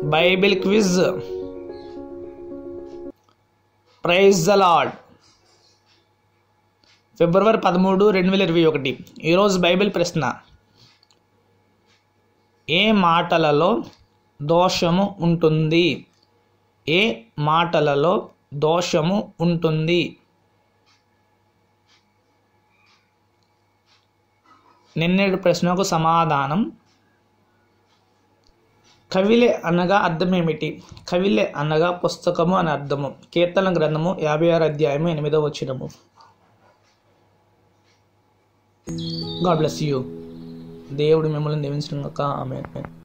Bible quiz prize ద లాడ్ ఫిబ్రవరి పదమూడు రెండు వేల ఇరవై ఒకటి ఈరోజు బైబిల్ ప్రశ్న ఏ మాటలలో దోషము ఉంటుంది ఏ మాటలలో దోషము ఉంటుంది నిన్నటి ప్రశ్నకు సమాధానం కవిలే అనగా అర్థం ఏమిటి కవిలే అనగా పుస్తకము అని అర్థము కీర్తన గ్రంథము యాభై ఆరు అధ్యాయము ఎనిమిదో వచ్చినము గాడ్ బ్లెస్ యూ దేవుడు మిమ్మల్ని దీవించడం ఆమె